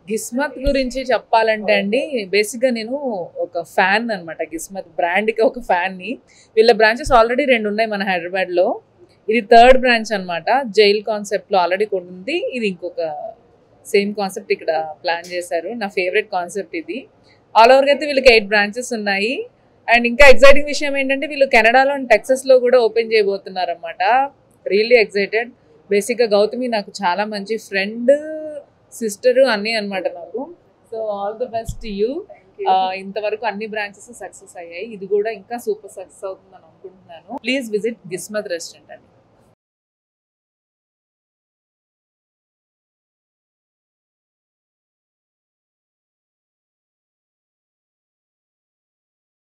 గిస్మత్ గురించి చెప్పాలంటే అండి బేసిక్గా నేను ఒక ఫ్యాన్ అనమాట గిస్మత్ బ్రాండ్కి ఒక ఫ్యాన్ని వీళ్ళ బ్రాంచెస్ ఆల్రెడీ రెండు ఉన్నాయి మన హైదరాబాద్లో ఇది థర్డ్ బ్రాంచ్ అనమాట జైల్ కాన్సెప్ట్లో ఆల్రెడీ కొన్ని ఉంది ఇది ఇంకొక సేమ్ కాన్సెప్ట్ ఇక్కడ ప్లాన్ చేశారు నా ఫేవరెట్ కాన్సెప్ట్ ఇది ఆల్ ఓవర్గా అయితే వీళ్ళకి ఎయిట్ బ్రాంచెస్ ఉన్నాయి అండ్ ఇంకా ఎక్సైటింగ్ విషయం ఏంటంటే వీళ్ళు కెనడాలో అండ్ టెక్సస్లో కూడా ఓపెన్ చేయబోతున్నారు అనమాట రియల్లీ ఎక్సైటెడ్ బేసిక్గా గౌతమి నాకు చాలా మంచి ఫ్రెండ్ సిస్టర్ అన్నీ అనమాట నాకు so all the best you ఇంతవరకు అన్ని బ్రాంచెస్ సక్సెస్ అయ్యాయి ఇది కూడా ఇంకా సూపర్ సక్సెస్ అవుతుందని అనుకుంటున్నాను ప్లీజ్ విజిట్ గిస్మత్ రెస్టారెంట్ అండి